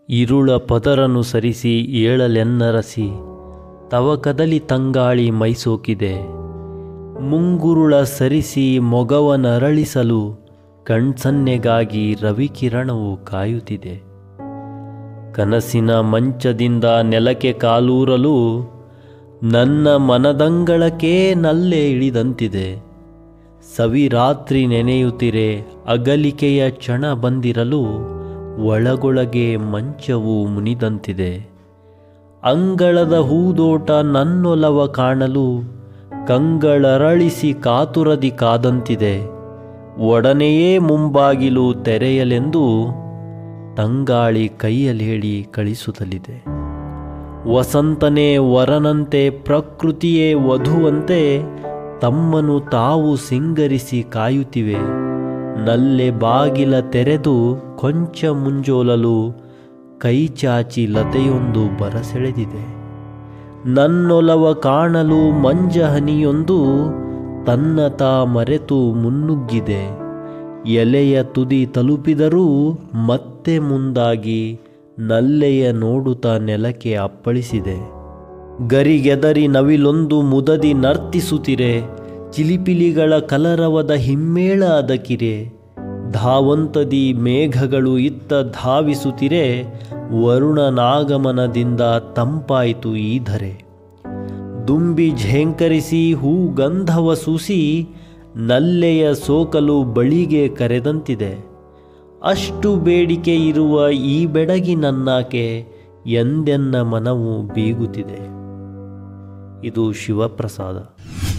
ಇರುಳ ಪದರನು ಸರಿಸಿ ಏಳಲೆನ್ನರಸಿ ತವ ಕದಲಿ ತಂಗಾಳಿ ಮೈಸೋಕಿದೆ ಮುಂಗುರುಳ ಸರಿಸಿ ಮೊಗವನರಳಿಸಲು ಕಣ್ಸನ್ನೆಗಾಗಿ ರವಿಕಿರಣವು ಕಾಯುತ್ತಿದೆ ಕನಸಿನ ಮಂಚದಿಂದ ನೆಲಕ್ಕೆ ಕಾಲೂರಲು ನನ್ನ ಮನದಂಗಳಕ್ಕೆ ನಲ್ಲೆ ಇಳಿದಂತಿದೆ ಸವಿರಾತ್ರಿ ನೆನೆಯುತ್ತಿರೆ ಅಗಲಿಕೆಯ ಕ್ಷಣ ಬಂದಿರಲು ಒಳಗೊಳಗೆ ಮಂಚವು ಮುನಿದಂತಿದೆ ಅಂಗಳದ ಹೂದೋಟ ನನ್ನೊಲವ ಕಾಣಲು ಕಂಗಳರಳಿಸಿ ಕಾತುರದಿ ಕಾದಂತಿದೆ ಒಡನೆಯೇ ಮುಂಬಾಗಿಲು ತೆರೆಯಲೆಂದು ತಂಗಾಳಿ ಕೈಯಲ್ಲಿ ಹೇಳಿ ಕಳಿಸುತ್ತಲಿದೆ ವಸಂತನೇ ವರನಂತೆ ಪ್ರಕೃತಿಯೇ ವಧುವಂತೆ ತಮ್ಮನು ತಾವು ಸಿಂಗರಿಸಿ ಕಾಯುತ್ತಿವೆ ನಲ್ಲೆ ಬಾಗಿಲ ತೆರೆದು ಕೊಂಚ ಮುಂಜೋಲಲು ಕೈ ಚಾಚಿ ಲತೆಯೊಂದು ಬರಸೆಳೆದಿದೆ ನನ್ನೊಲವ ಕಾಣಲು ಮಂಜಹನಿಯೊಂದು ತನ್ನ ತಾ ಮರೆತು ಮುನ್ನುಗ್ಗಿದೆ ಎಲೆಯ ತುದಿ ತಲುಪಿದರೂ ಮತ್ತೆ ಮುಂದಾಗಿ ನಲ್ಲೆಯ ನೋಡುತ್ತಾ ನೆಲಕ್ಕೆ ಅಪ್ಪಳಿಸಿದೆ ಗರಿಗೆದರಿ ನವಿಲೊಂದು ಮುದದಿ ನರ್ತಿಸುತ್ತಿರೆ ಚಿಲಿಪಿಲಿಗಳ ಕಲರವದ ಹಿಮ್ಮೇಳ ಅದಕಿರೆ ಧಾವಂತದಿ ಮೇಘಗಳು ಇತ್ತ ಧಾವಿಸುತ್ತಿರೆ ವರುಣನಾಗಮನದಿಂದ ತಂಪಾಯಿತು ಈ ಧರೆ ದುಂಬಿ ಝೇಂಕರಿಸಿ ಹೂಗಂಧವ ಸೂಸಿ ನಲ್ಲೆಯ ಸೋಕಲು ಬಳಿಗೆ ಕರೆದಂತಿದೆ ಅಷ್ಟು ಬೇಡಿಕೆ ಇರುವ ಈ ಬೆಡಗಿನನ್ನಾಕೆ ಎಂದೆನ್ನ ಮನವು ಬೀಗುತ್ತಿದೆ ಇದು ಶಿವಪ್ರಸಾದ